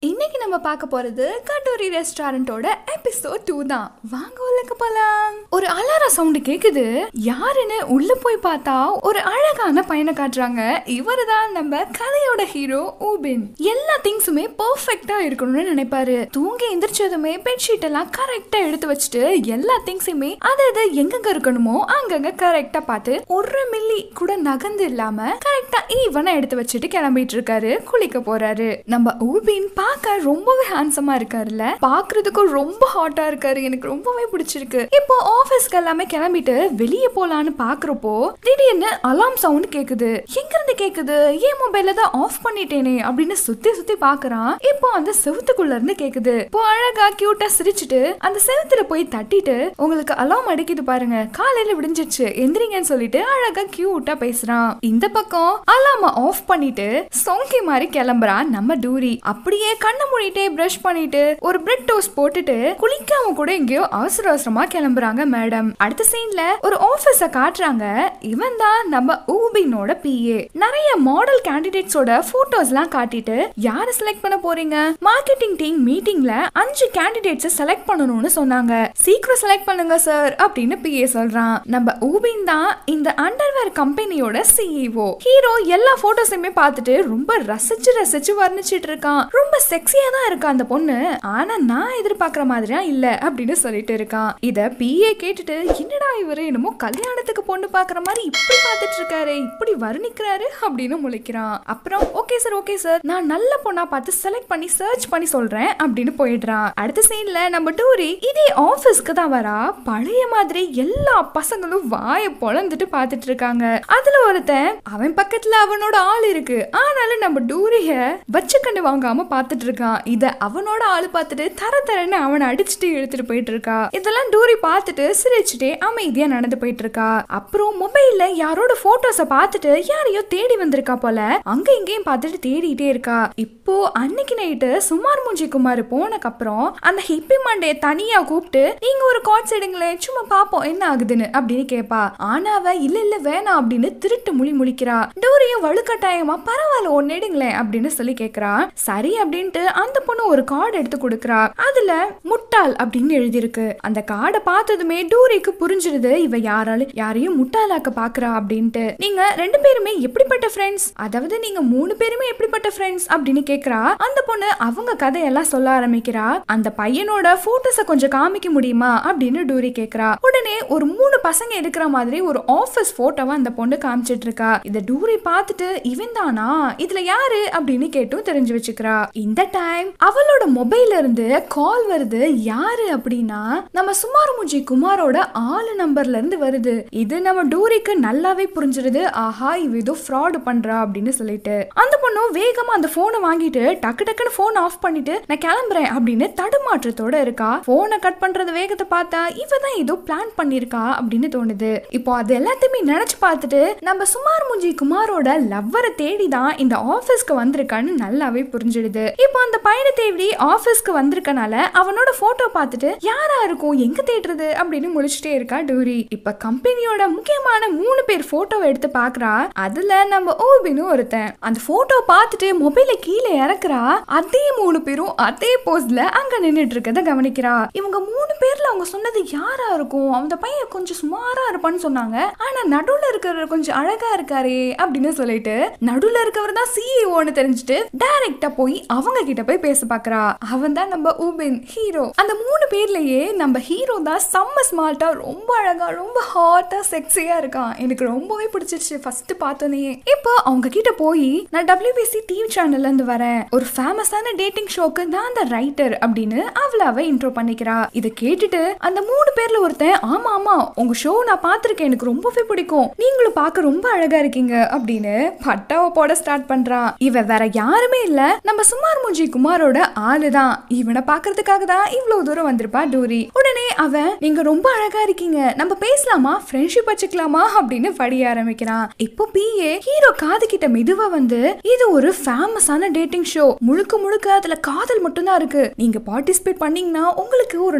இன்னைக்கு நம்ம பார்க்க போறது கட்டோரி ரெஸ்டாரண்டோட எபிசோட் டூ தான் வாங்க உள்ளக்க போலாம் ஒரு அலார சவுண்ட் கேக்குது யாருன்னு உள்ள போய் பார்த்தா ஒரு அழகான பையனை காட்டுறாங்க இவரு தான் நம்ம கதையோட ஹீரோ ஊபின் எல்லா திங்ஸுமே பெர்ஃபெக்ட்டா இருக்கணும்னு நினைப்பாரு தூங்கி எந்திரிச்சதுமே பெட்ஷீட் எல்லாம் கரெக்டா எடுத்து வச்சுட்டு எல்லா திங்ஸுமே அது அது எங்கெங்க இருக்கணுமோ அங்கங்க கரெக்டா பார்த்து ஒரு மில்லி கூட நகர்ந்து இல்லாம கரெக்டா ஈவனா எடுத்து வச்சுட்டு கிளம்பிட்டு இருக்காரு குளிக்க போறாரு நம்ம ஊபின் பார்க்க ரொம்பவே ஹேண்ட்ஸமா இருக்காருல்ல பாக்குறதுக்கும் ரொம்ப ஹாட்டா இருக்காரு எனக்கு ரொம்பவே பிடிச்சிருக்கு இப்போ ஆபீஸ்க்கு எல்லாமே கிளம்பிட்டு வெளியே போலான்னு பாக்குறப்போ திடீர்னு அலாம் சவுண்ட் கேக்குது எங்க இருந்து கேக்குது ஏன் மொபைல்ல தான் ஆஃப் பண்ணிட்டேனே அப்படின்னு சுத்தி சுத்தி பாக்குறான் இப்போ அந்த செவுத்துக்குள்ள இருந்து கேக்குது இப்போ அழகா கியூட்டா சிரிச்சுட்டு அந்த செவுத்துல போய் தட்டிட்டு உங்களுக்கு அலாம் அடிக்குது பாருங்க காலையில விடிஞ்சிருச்சு எந்திரிங்கன்னு சொல்லிட்டு அழகா கியூட்டா பேசுறான் இந்த பக்கம் அலாம ஆஃப் பண்ணிட்டு சொங்கி மாதிரி கிளம்புறான் நம்ம டூரி அப்படியே கண்ணை மூடிட்டே பிரஷ் பண்ணிட்டு ஒரு பிரெட் டோஸ்ட் போட்டுட்டு குளிக்காம கூட எங்கேயோ அவசர அவசரமா கிளம்புறாங்க மேடம் அடுத்த சீன்ல ஒரு ஆபீஸ காட்டுறாங்க இவன் தான் நம்ம ஊபினோட பிஏ நிறைய மாடல் கேண்டிடேட்ஸோட போட்டோஸ் எல்லாம் காட்டிட்டு யாரை செலக்ட் பண்ண போறீங்க மார்க்கெட்டிங் டீம் மீட்டிங்ல அஞ்சு கேண்டிடேட்ஸ் செலக்ட் பண்ணணும்னு சொன்னாங்க சீக்கிரம் செலக்ட் பண்ணுங்க சார் அப்படின்னு பிஏ சொல்றான் நம்ம ஊபின் தான் இந்த அண்டர்வேர் கம்பெனியோட சிஇஓ ஹீரோ எல்லா போட்டோஸையுமே பார்த்துட்டு ரொம்ப ரசிச்சு ரசிச்சு வர்ணிச்சிட்டு இருக்கான் ரொம்ப செக்ஸியா தான் இருக்கா அந்த பொண்ணு ஆனா நான் எதிர்பார்க்கிற மாதிரியா இல்ல அப்படின்னு சொல்லிட்டு இருக்கான் இத பிஏ கேட்டுட்டு என்னடா இவரு என்னமோ கல்யாணத்துக்கு பொண்ணு பாக்குற மாதிரி இப்படி பார்த்துட்டு இருக்காரு இப்படி வர்ணிக்கிறாரு அப்படின்னு முழிக்கிறான் அப்புறம் ஓகே சார் ஓகே சார் நான் நல்ல பொண்ணா பார்த்து செலக்ட் பண்ணி சர்ச் பண்ணி சொல்றேன் அப்படின்னு போயிடுறான் அடுத்த சீன்ல நம்ம டூரி இதே ஆபீஸ்க்கு தான் வரா பழைய மாதிரி எல்லா பசங்களும் வாயை பொழந்துட்டு பார்த்துட்டு இருக்காங்க அதுல ஒருத்தன் அவன் பக்கத்துல அவனோட ஆள் இருக்கு ஆனாலும் நம்ம டூரிய வச்சுக்கண்டு வாங்காம பார்த்துட்டு இருக்கான் இத அவனோட ஆள் பார்த்துட்டு தர தரன்னு அவனை அடிச்சுட்டு இழுத்துட்டு போயிட்டு இருக்கா இதெல்லாம் டூரி பார்த்துட்டு சிரிச்சுட்டே அமைதியா நடந்து போயிட்டு இருக்கா அப்புறம் மொபைல்ல யாரோட போட்டோஸ பார்த்துட்டு யாரையோ தேடி வந்திருக்கா போல அங்க இங்கேயும் பார்த்துட்டு தேடிட்டே இருக்கா இப்போ அன்னைக்கு நைட்டு சுமார் மூஞ்சி குமார் போனக்கு அப்புறம் அந்த ஹிப்பி மண்டைய தனியா கூப்பிட்டு நீங்க ஒரு கார்ட்ஸ் எடுங்களேன் சும்மா பாப்போம் என்ன ஆகுதுன்னு அப்படின்னு கேப்பா ஆனா அவ இல்ல இல்ல வேணாம் அப்படின்னு திருட்டு முழி முழிக்கிறா டூரியும் வலுக்கட்டாயமா பரவாயில்ல ஒன்னு எடுங்களேன் அப்படின்னு சொல்லி கேக்குறா சரி அப்படின்ட்டு அந்த பொண்ணு ஒரு கார்டு எடுத்து கொடுக்குறா அதுல முட்டாள் அப்படின்னு எழுதியிருக்கு அந்த கார்டை பார்த்ததுமே டூரிக்கு புரிஞ்சிருது இவ யாராலும் யாரையும் முட்டாளாக்க பாக்குறா அப்படின்ட்டு நீங்க ரெண்டு பேருமே எப்படிப்பட்ட ஃப்ரெண்ட்ஸ் அதாவது நீங்க மூணு பேருமே எப்படிப்பட்ட ஃப்ரெண்ட்ஸ் அப்படின்னு கேக்குறா அந்த பொண்ணு அவங்க கதையெல்லாம் சொல்ல ஆரம்பிக்கிறா அந்த பையனோட போட்டோஸ கொஞ்சம் காமிக்க முடியுமா அப்படின்னு டூரி கேக்குறா உடனே ஒரு மூணு பசங்க இருக்கிற மாதிரி ஒரு ஆபீஸ் போட்டோவை அந்த பொண்ணு காமிச்சிட்டு இருக்கா இத டூரி பார்த்துட்டு இவன் தானா இதுல யாரு அப்படின்னு கேட்டும் தெரிஞ்சு வச்சுக்கிறா இந்த டைம் அவளோட மொபைல்ல இருந்து கால் வருது யாரு அப்படின்னா நம்ம சுமாரமுஜி குமாரோட ஆளு நம்பர்ல இருந்து வருது இது நம்ம டூரிக்கு நல்லாவே புரிஞ்சிருது ஆஹா இவ ஏதோ ஃப்ராட் பண்றா அப்படின்னு சொல்லிட்டு அந்த பொண்ணும் வேகமா அந்த போனை வாங்கிட்டு டக்கு டக்குன்னு போன் ஆஃப் பண்ணிட்டு நான் கிளம்புறேன் அப்படின்னு தடுமாற்றத்தோட இருக்கா போனை கட் பண்றது வேகத்தை பார்த்தா இவ தான் ஏதோ பிளான் பண்ணிருக்கா அப்படின்னு தோணுது இப்போ அது எல்லாத்தையுமே நினைச்சு பார்த்துட்டு நம்ம சுமார் முஞ்சி குமாரோட லவ்வரை தேடி தான் இந்த ஆபீஸ்க்கு வந்திருக்கான்னு நல்லாவே புரிஞ்சிடுது இப்போ அந்த பையனை தேடி ஆபீஸ்க்கு வந்திருக்கனால அவனோட போட்டோ பார்த்துட்டு யாரா இருக்கும் எங்க தேடுறது அப்படின்னு முடிச்சுட்டே இருக்கா டூரி இப்ப கம்பெனியோட முக்கியமான மூணு பேர் போட்டோவை எடுத்து பாக்குறா அதுல நம்ம ஓபினும் ஒருத்தன் அந்த போட்டோ பார்த்துட்டு மொபைல கீழே இறக்குறா அதே மூணு பேரும் அதே போஸ்ல அங்க நின்னுட்டு இருக்கத கவனிக்கிறா இவங்க மூணு பேர்ல அவங்க சொன்னது யாரா இருக்கும் அந்த பையன் கொஞ்சம் சுமாரா இருப்பான்னு சொன்னாங்க ஆனா நடுவுல இருக்கிறவர் கொஞ்சம் அழகா இருக்காரே அப்படின்னு சொல்லிட்டு நடுவுல இருக்கவர் தான் சிஇஓன்னு தெரிஞ்சுட்டு டைரக்டா போய் அவங்க கிட்ட போய் பேச பாக்குறா அவன் தான் நம்ம ஊபின் ஹீரோ அந்த மூணு பேர்லயே நம்ம ஹீரோ தான் செம்ம ஸ்மார்ட்டா ரொம்ப அழகா ரொம்ப ஹாட்டா செக்ஸியா இருக்கான் எனக்கு ரொம்பவே பிடிச்சிருச்சு ஃபர்ஸ்ட் பார்த்தோன்னே இப்போ அவங்க கிட்ட போய் நான் டபிள்யூபிசி டிவி சேனல்ல இருந்து வரேன் ஒரு ஃபேமஸான டேட்டிங் ஷோக்கு நான் தான் ரைட்டர் அப்படின்னு அவளை அவ இன்ட்ரோ பண்ணிக்கிறா இதை கேட்டுட்டு அந்த மூணு பேர்ல ஒருத்தன் ஆமா ஆமா உங்க ஷோ நான் பார்த்திருக்கேன் எனக்கு ரொம்பவே பிடிக்கும் நீங்களும் பார்க்க ரொம்ப அழகா இருக்கீங்க அப்படின்னு பட்டாவை போட ஸ்டார்ட் பண்றான் இவ வேற யாருமே இல்ல நம்ம சுமார் முஜி குமாரோட ஆளுதான் இவனை பாக்குறதுக்காக தான் இவ்வளவு தூரம் வந்திருப்பா டூரி உடனே அவன் நீங்க ரொம்ப அழகா இருக்கீங்க நம்ம பேசலாமா ஃப்ரெண்ட்ஷிப் வச்சுக்கலாமா அப்படின்னு படிய ஆரம்பிக்கிறான் இப்போ பிஏ ஹீரோ காது கிட்ட மெதுவா வந்து இது ஒரு ஃபேமஸான டேட்டிங் ஷோ முழுக்க முழுக்க அதுல காதல் மட்டும்தான் இருக்கு நீங்க பார்ட்டிசிபேட் பண்ணீங்கன்னா உங்களுக்கு ஒரு நல்ல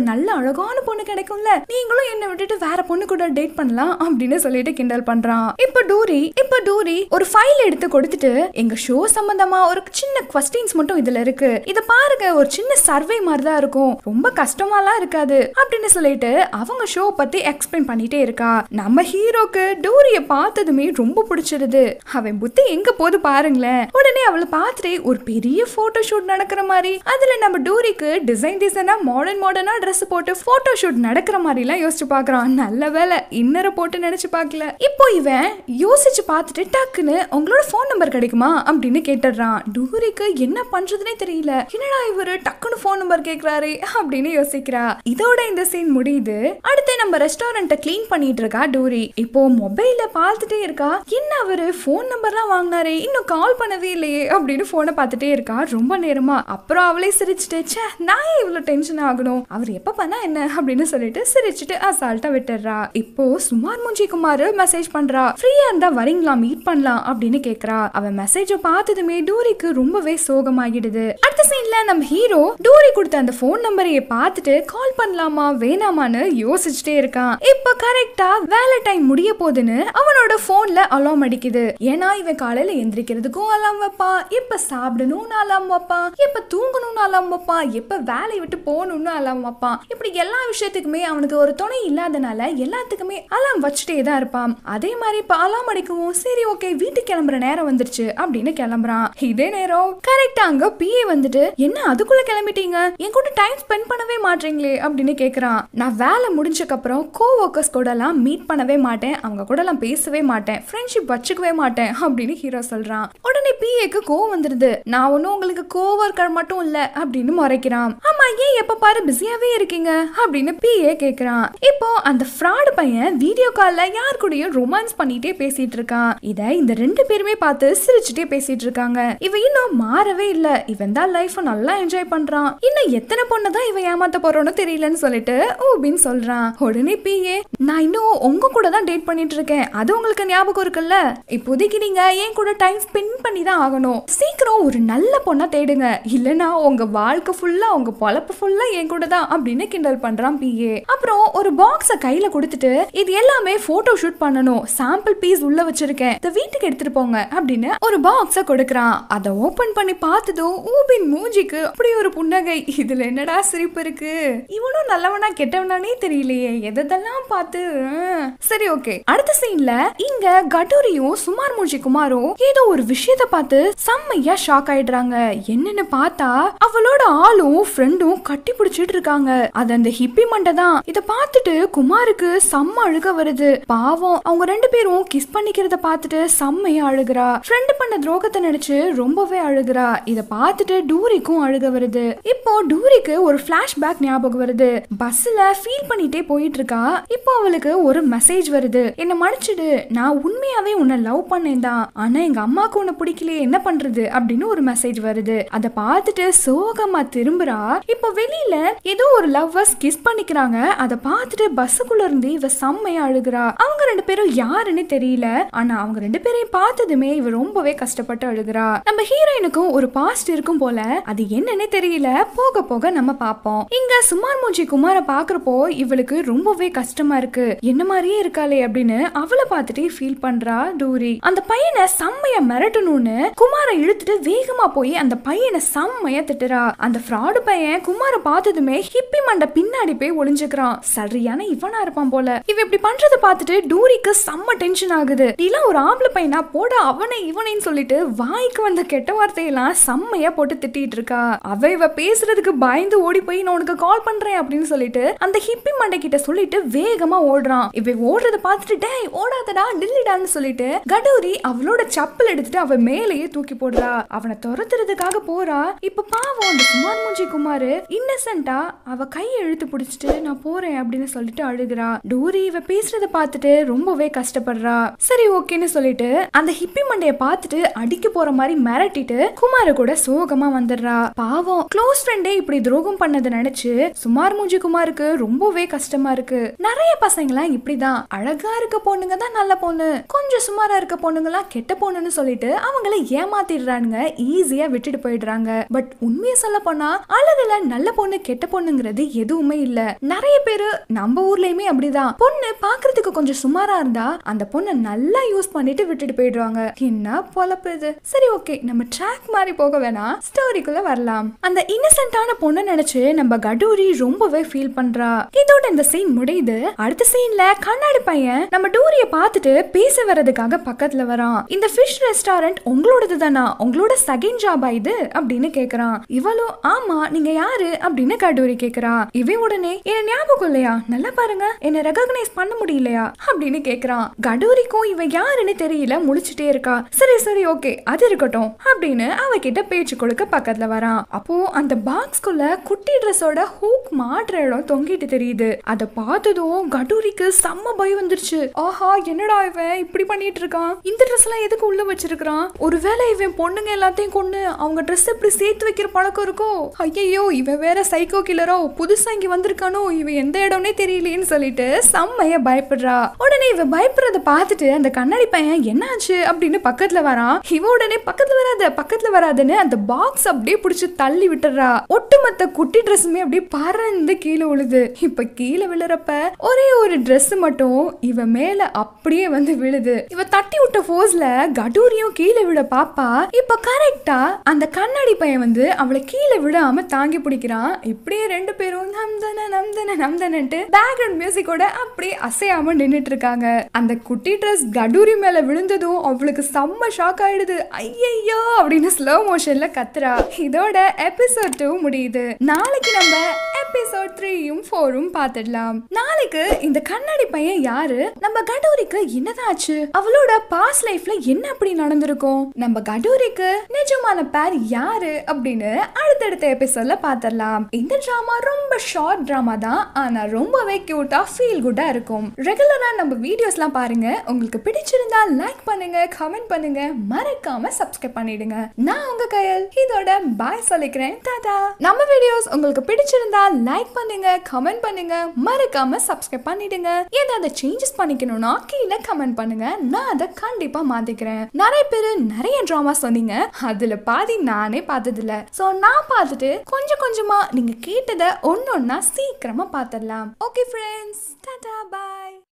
அழகான பொண்ணு கிடைக்கும்ல நீங்களும் என்ன விட்டுட்டு வேற பொண்ணு கூட டேட் பண்ணலாம் அப்படின்னு சொல்லிட்டு கிண்டல் பண்றான் இப்ப டூரி இப்ப டூரி ஒரு ஃபைல் எடுத்து கொடுத்துட்டு எங்க ஷோ சம்பந்தமா ஒரு சின்ன கொஸ்டின்ஸ் மட்டும் இதுல இருக்கு இத பாருங்க ஒரு சின்ன சர்வே மாதிரி தான் இருக்கும் ரொம்ப கஷ்டமாலாம் இருக்காது அப்படின்னு சொல்லிட்டு அவங்க ஷோ பத்தி எக்ஸ்பிளைன் பண்ணிட்டே இருக்கா நம்ம ஹீரோக்கு டூரிய பார்த்ததுமே ரொம்ப பிடிச்சிருது அவன் புத்தி எங்க போது பாருங்களேன் உடனே அவளை பார்த்துட்டு ஒரு பெரிய போட்டோ ஷூட் நடக்கிற மாதிரி அதுல நம்ம டூரிக்கு டிசைன் டிசைனா மாடர்ன் மாடர்னா Dress போட்டு போட்டோ ஷூட் நடக்கிற மாதிரி எல்லாம் யோசிச்சு பாக்குறான் நல்ல வேலை இன்னரை போட்டு நினைச்சு பார்க்கல இப்போ இவன் யோசிச்சு பார்த்துட்டு டக்குன்னு உங்களோட ஃபோன் நம்பர் கிடைக்குமா அப்படின்னு கேட்டுடுறான் டூரிக்கு என்ன பண்றதுனே தெரியல என்னடா இவரு டக்குன்னு ஃபோன் நம்பர் கேக்குறாரு அப்படின்னு யோசிக்கிறா இதோட இந்த சீன் முடியுது அடுத்து நம்ம ரெஸ்டாரண்ட்டை க்ளீன் பண்ணிட்டு இருக்கா டூரி இப்போ மொபைல்ல பார்த்துட்டே இருக்கா என்ன அவரு ஃபோன் நம்பர்லாம் வாங்கினாரே இன்னும் கால் பண்ணவே இல்லையே அப்படின்னு போனை பார்த்துட்டே இருக்கா ரொம்ப நேரமா அப்புறம் அவளே சிரிச்சுட்டு ச்சே நான் ஏன் இவ்வளவு டென்ஷன் ஆகணும் அவர் எப்ப பண்ணா என்ன அப்படின்னு சொல்லிட்டு சிரிச்சுட்டு அசால்ட்டா விட்டுடுறா இப்போ சுமார் மூஞ்சி குமார் மெசேஜ் பண்றா ஃப்ரீயா இருந்தா வரீங்களா மீட் பண்ணலாம் அப்படின்னு கேக்குறா அவன் மெசேஜ பார்த்ததுமே டூரிக்கு ரொம்பவே சோகமாகிடுது அடுத்த சீன்ல நம்ம ஹீரோ டூரி கொடுத்த அந்த ஃபோன் நம்பரையே பார்த்துட்டு கால் பண்ணலாமா வேணாமான்னு யோசிச்சுட்டே இருக்கான் இப்போ கரெக்டா வேலை டைம் முடிய போகுதுன்னு அவனோட போன்ல அலாம் அடிக்குது ஏன்னா இவன் காலையில எந்திரிக்கிறதுக்கும் அலாம் வைப்பான் எப்ப சாப்பிடணும்னு அலாம் வைப்பான் எப்ப தூங்கணும்னு அலாம் வைப்பான் எப்ப வேலையை விட்டு போகணும்னு அலாம் வைப்பான் இப்படி எல்லா விஷயத்துக்குமே அவனுக்கு ஒரு துணை இல்லாதனால எல்லாத்துக்குமே அலாம் வச்சுட்டே தான் இருப்பான் அதே மாதிரி இப்ப அலாம் அடிக்கவும் சரி ஓகே வீட்டுக்கு கிளம்புற நேரம் வந்துருச்சு அப்படின்னு கிளம்புறான் இதே நேரம் கரெக்டா அங்க பிஏ வந்துட்டு என்ன அதுக்குள்ள கிளம்பிட்டீங்க என் கூட டைம் ஸ்பெண்ட் பண்ணவே மாட்டீங்களே அப்படின்னு கேக்குறான் நான் வேலை முடிஞ்சதுக்கு அப்புறம் கோ ஒர்க்கர்ஸ் கூட எல்லாம் மீட் பண்ணவே மாட்டேன் அவங்க கூட எல்லாம் பேசவே மாட்டேன் ஃப்ரெண்ட்ஷிப் வச்சுக்கவே மாட்டேன் அப்படின்னு ஹீரோ சொல்றான் உடனே பிஏக்கு கோவம் வந்துருது நான் ஒன்னும் உங்களுக்கு கோ ஒர்க்கர் மட்டும் இல்ல அப்படின்னு முறைக்கிறான் ஆமா ஏன் எப்ப பாரு பிஸியாவே இருக்கீங்க அப்படின்னு பிஏ கேக்குறான் இப்போ அந்த ஃப்ராடு பையன் வீடியோ கால்ல யார் கூடயும் ரொமான்ஸ் பண்ணிட்டே பேசிட்டு இருக்கான் இத இந்த ரெண்டு பேருமே பார்த்து சிரிச்சுட்டே பேசிட்டு இருக்காங்க இவன் இன்னும் மாறவே இல்ல இவன் தான் லைஃப் நல்லா என்ஜாய் பண்றான் இன்னும் எத்தனை பொண்ணு தான் இவன் ஏமாத்த போறோன்னு தெரியலன்னு சொல்லிட்டு ஊபின்னு சொல்றான் உடனே பிஏ நான் இன்னும் உங்க கூட தான் டேட் பண்ணிட்டு இருக்கேன் அது உங்களுக்கு ஞாபகம் இருக்குல்ல இப்போதைக்கு நீங்க என் கூட டைம் ஸ்பெண்ட் பண்ணி தான் ஆகணும் சீக்கிரம் ஒரு நல்ல பொண்ணா தேடுங்க இல்லனா உங்க வாழ்க்கை ஃபுல்லா உங்க பொழப்பு ஃபுல்லா என் கூட தான் அப்படின்னு கிண்டல் பண்றான் பிஏ அப்புறம் ஒரு பாக்ஸ கையில கொடுத்துட்டு இது எல்லாமே போட்டோ ஷூட் பண்ணணும் சாம்பிள் பீஸ் உள்ள வச்சிருக்கேன் இதை வீட்டுக்கு எடுத்துட்டு போங்க அப்படின்னு ஒரு பாக்ஸ கொடுக்கறான் அதை ஓபன் பண்ணி பார்த்ததும் ஊபின் மூஞ்சிக்கு அப்படி ஒரு புன்னகை இதுல என்னடா சிரிப்பு இருக்கு இவனும் நல்லவனா கெட்டவனானே தெரியலையே எதெல்லாம் பார்த்து ஹம். சரி ஓகே அடுத்த சீன்ல இங்க கட்டூரியும் சுமார் மூஞ்சி குமாரும் ஏதோ ஒரு விஷயத்த பார்த்து செம்மையா ஷாக் ஆயிடுறாங்க என்னன்னு பார்த்தா அவளோட ஆளும் ஃப்ரெண்டும் கட்டி பிடிச்சிட்டு இருக்காங்க அது அந்த ஹிப்பி மண்டை தான் இத பார்த்துட்டு குமாருக்கு செம்ம அழுக வருது பாவம் அவங்க ரெண்டு பேரும் கிஸ் பண்ணிக்கிறத பார்த்துட்டு செம்மையா அழுகுறா ஃப்ரெண்டு பண்ண துரோகத்தை நினைச்சு ரொம்பவே அழுகுறா இத பார்த்துட்டு டூரிக்கும் அழுக வருது இப்போ டூரிக்கு ஒரு பேக் ஞாபகம் வருது பஸ்ல ஃபீல் பண்ணிட்டே போயிட்டு இருக்கா இப்போ அவளுக்கு ஒரு மெசேஜ் வருது என்ன மன்னிச்சிடு நான் உண்மையாவே உன்னை லவ் பண்ணேன் தான் ஆனா எங்க அம்மாக்கு உன்னை பிடிக்கலையே என்ன பண்றது அப்படின்னு ஒரு மெசேஜ் வருது அத பார்த்துட்டு சோகமா திரும்புறா இப்போ வெளியில ஏதோ ஒரு லவ்வர்ஸ் கிஸ் பண்ணிக்கிறாங்க அத பார்த்துட்டு பஸ்ஸுக்குள்ள இருந்து இவ செம்மையா அழுகுறா அவங்க ரெண்டு பேரும் யாருன்னு தெரியல ஆனா அவங்க ரெண்டு பேரையும் பார்த்ததுமே இவ ரொம்பவே கஷ்டப்பட்டு அழுகுறா நம்ம ஹீரோயினுக்கும் ஒரு பாஸ்ட் இருக்கும் போல அது என்னன்னே தெரியல போக போக நம்ம பார்ப்போம் இங்க சுமார் மூஞ்சி குமார பாக்குறப்போ இவளுக்கு ரொம்பவே கஷ்டமா இருக்கு என்ன மாதிரியே இருக்காளே அப்படின்னு அவளை பார்த்துட்டே ஃபீல் பண்றா டூரி அந்த பையனை செம்மையா மிரட்டணும்னு குமார இழுத்துட்டு வேகமா போய் அந்த பையனை செம்மையா திட்டுறா அந்த ஃப்ராடு பையன் குமார பார்த்ததுமே ஹிப்பி மண்டை பின்னாடி போய் ஒளிஞ்சுக்கிறான் சரியான இவனா இருப்பான் போல இவ இப்படி பண்றத பார்த்துட்டு டூரிக்கு செம்ம டென்ஷன் ஆகுது நீலாம் ஒரு ஆம்பளை பையனா போட அவனை இவனைன்னு சொல்லிட்டு வாய்க்கு வந்த கெட்ட வார்த்தையெல்லாம் செம்மையா போட்டு திட்டிட்டு இருக்கா அவ இவ பேசுறதுக்கு பயந்து ஓடி போய் நான் உனக்கு கால் பண்றேன் அப்படின்னு சொல்லிட்டு அந்த ஹிப்பி மண்டை கிட்ட சொல்லிட்டு வேகமா ஓடுறான் இவ ஓடுறத பார்த்துட்டு டேய் ஓடாதடா நில்லுடான்னு சொல்லிட்டு கடூரி அவளோட சப்பல் எடுத்துட்டு அவ மேலேயே தூக்கி போடுறா அவனை துரத்துறதுக்காக போறா இப்ப பாவம் அந்த குமார் மூஞ்சி குமாரு இன்னசென்ட்டா அவ கையை இழுத்து பிடிச்சிட்டு நான் போறேன் அப்படின்னு சொல்லிட்டு அழுகுறா டூரி இவ பேசுறத பார்த்துட்டு ரொம்பவே கஷ்டப்படுறா சரி ஓகேன்னு சொல்லிட்டு அந்த ஹிப்பி மண்டைய பார்த்துட்டு அடிக்க போற மாதிரி மிரட்டிட்டு குமார கூட சோகமா வந்துடுறா பாவம் க்ளோஸ் ஃப்ரெண்டே இப்படி துரோகம் பண்ணதை நினைச்சு சுமார் மூஞ்சி குமாருக்கு ரொம்பவே கஷ்டமா இருக்கு நிறைய பசங்களாம் இப்படிதான் அழகா இருக்க பொண்ணுங்க தான் நல்ல பொண்ணு கொஞ்சம் சுமாரா இருக்க பொண்ணுங்கலாம் கெட்ட பொண்ணுன்னு சொல்லிட்டு அவங்கள ஏமாத்திடுறானுங்க ஈஸியா விட்டுட்டு போயிடுறாங்க பட் உண்மையை சொல்ல போனா அழகுல நல்ல பொண்ணு கெட்ட பொண்ணுங்கிறது எதுவுமே இல்ல நிறைய பேரு நம்ம ஊர்லயுமே அப்படிதான் பொண்ணு பாக்குறதுக்கு கொஞ்சம் சுமாரா இருந்தா அந்த பொண்ணை நல்லா யூஸ் பண்ணிட்டு விட்டுட்டு போயிடுவாங்க என்ன பொழப்பு இது சரி ஓகே நம்ம ட்ராக் மாதிரி போக வேணாம் ஸ்டோரிக்குள்ள வரலாம் அந்த இன்னசென்ட்டான பொண்ணை நினைச்சு நம்ம கடூரி ரொம்பவே ஃபீல் பண்றா இதோட இந்த சீன் முடியுது அடுத்த சீன்ல கண்ணாடி பையன் நம்ம டூரிய பார்த்துட்டு பேச வர்றதுக்காக பக்கத்துல வரான் இந்த ஃபிஷ் ரெஸ்டாரண்ட் உங்களோடது தானா உங்களோட செகண்ட் ஜாபா இது அப்படின்னு கேக்குறான் இவளும் ஆமா நீங்க யாரு அப்படின்னு கடூரி கேக்குறா இவன் உடனே என்ன ஞாபகம் இல்லையா நல்லா பாருங்க என்ன ரெகக்னைஸ் பண்ண முடியலையா அப்படின்னு கேக்குறான் கடூரிக்கும் இவன் யாருன்னு தெரியல முழிச்சிட்டே இருக்கா சரி சரி ஓகே அது இருக்கட்டும் அப்படின்னு அவகிட்ட பேச்சு கொடுக்க பக்கத்துல வரான் அப்போ அந்த பாக்ஸ்குள்ள குட்டி ட்ரெஸ்ஸோட ஹூக் மாட்டுற இடம் தொங்கிட்டு தெரியுது அதை பார்த்ததும் கடூரிக்கு செம்ம பயம் வந்துருச்சு ஆஹா என்னடா இவன் இப்படி பண்ணிட்டு இருக்கான் இந்த ட்ரெஸ் எல்லாம் எதுக்கு உள்ள வச்சிருக்கான் ஒருவேளை இவன் பொண்ணுங்க எல்லாத்தையும் கொண்டு அவங்க ட்ரெஸ் இப்படி சேர்த்து வைக்கிற பழக்கம் இருக்கோ ஐயையோ இவன் வேற சைக்கோ கில்லரோ புதுசா இங்க வந்திருக்கானோ இவன் எந்த இடம்னே தெரியலையேன்னு சொல்லிட்டு செம்மைய பயப்படுறா உடனே இவன் பயப்படுறத பார்த்துட்டு அந்த கண்ணாடி பையன் என்னாச்சு அப்படின்னு பக்கத்துல வரான் இவ உடனே பக்கத்துல வராத பக்கத்துல வராதுன்னு அந்த பாக்ஸ் அப்படியே பிடிச்சு தள்ளி விட்டுறா ஒட்டுமொத்த குட்டி ட்ரெஸ்ஸுமே அப்படியே பறந்து கீழே விழுது இப்ப கீழே விழுறப்ப ஒரே ஒரு Dress மட்டும் இவ மேல அப்படியே வந்து விழுது இவ தட்டி விட்ட ஃபோர்ஸ்ல கடூரியும் கீழே விட பாப்பா இப்ப கரெக்டா அந்த கண்ணாடி பையன் வந்து அவளை கீழே விடாம தாங்கி பிடிக்கிறான் இப்படியே ரெண்டு பேரும் நம்தன நம்தன நம்தனன்ட்டு பேக்ரவுண்ட் மியூசிக்கோட அப்படியே அசையாம நின்னுட்டு இருக்காங்க அந்த குட்டி ட்ரெஸ் கடூரி மேல விழுந்ததும் அவளுக்கு செம்ம ஷாக் ஆயிடுது ஐயையோ அப்படின்னு ஸ்லோ மோஷன்ல கத்துறா இதோட எபிசோட் டூ முடியுது நாளைக்கு நம்ம எபிசோட் த்ரீயும் ஃபோரும் பார்த்துடலாம் நாளைக்கு இந்த கண்ணாடி பையன் யாரு நம்ம கடூரிக்கு என்னதாச்சு அவளோட பாஸ் லைஃப்ல என்ன அப்படி நடந்திருக்கும் நம்ம கடூரிக்கு நிஜமான பேர் யாரு அப்படின்னு அடுத்தடுத்த எபிசோட்ல பார்த்துடலாம் இந்த டிராமா ரொம்ப ஷார்ட் டிராமா தான் ஆனா ரொம்பவே கியூட்டா ஃபீல் குட்டா இருக்கும் ரெகுலரா நம்ம வீடியோஸ்லாம் பாருங்க உங்களுக்கு பிடிச்சிருந்தா லைக் பண்ணுங்க கமெண்ட் பண்ணுங்க மறக்காம சப்ஸ்கிரைப் பண்ணிடுங்க நான் உங்க கையல் இதோட பாய் சொல்லிக்கிறேன் டாடா நம்ம வீடியோஸ் உங்களுக்கு பிடிச்சிருந்தா லைக் பண்ணுங்க கமெண்ட் பண்ணுங்க மறக்காம சப்ஸ்கிரைப் பண்ணிடுங்க ஏதாவது சேஞ்சஸ் பண்ணிக்கணும்னா கீழே கமெண்ட் பண்ணுங்க நான் அதை கண்டிப்பா மாத்திக்கிறேன் நிறைய பேர் நிறைய ட்ராமா சொன்னீங்க அதுல பாதி நானே பார்த்ததில்ல சோ நான் பார்த்துட்டு கொஞ்சம் கொஞ்சமா நீங்க கேட்டதை ஒன்னொன்னா சீக்கிரமா பார்த்துடலாம் ஓகே ஃப்ரெண்ட்ஸ் டாடா பாய்